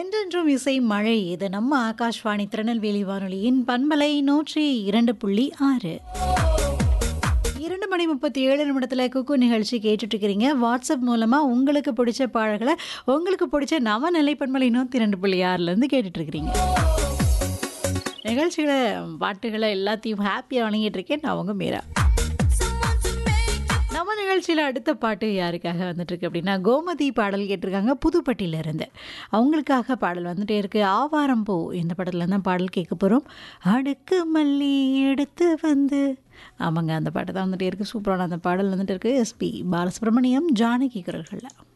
என்றென்றும் இசை மழை இது நம்ம ஆகாஷ்வாணி திருநெல்வேலி வானொலியின் பண்பலை நூற்றி இரண்டு புள்ளி ஆறு இரண்டு மணி முப்பத்தி ஏழு நிமிடத்தில் குக்கு நிகழ்ச்சி கேட்டுட்டு இருக்கிறீங்க வாட்ஸ்அப் மூலமாக உங்களுக்கு பிடிச்ச பாடல்களை உங்களுக்கு பிடிச்ச நவ நிலை பண்பலை நூற்றி ரெண்டு புள்ளி ஆறுலேருந்து கேட்டுட்டு இருக்கிறீங்க நிகழ்ச்சிகளை பாட்டுகளை எல்லாத்தையும் ஹாப்பியாக வழங்கிட்டு இருக்கேன் நான் உங்க மீரா நம்ம நிகழ்ச்சியில் அடுத்த பாட்டு யாருக்காக வந்துட்டு இருக்கு அப்படின்னா கோமதி பாடல் கேட்டிருக்காங்க புதுப்பட்டியில இருந்து அவங்களுக்காக பாடல் வந்துட்டே இருக்கு ஆவாரம் பூ இந்த படத்துல தான் பாடல் கேட்க போகிறோம் அடுக்கு மல்லி எடுத்து வந்து ஆமாங்க அந்த பாட்டு தான் வந்துட்டே இருக்கு சூப்பரான அந்த பாடல் வந்துட்டு இருக்கு எஸ்பி பாலசுப்ரமணியம் ஜானகி குரல்களில்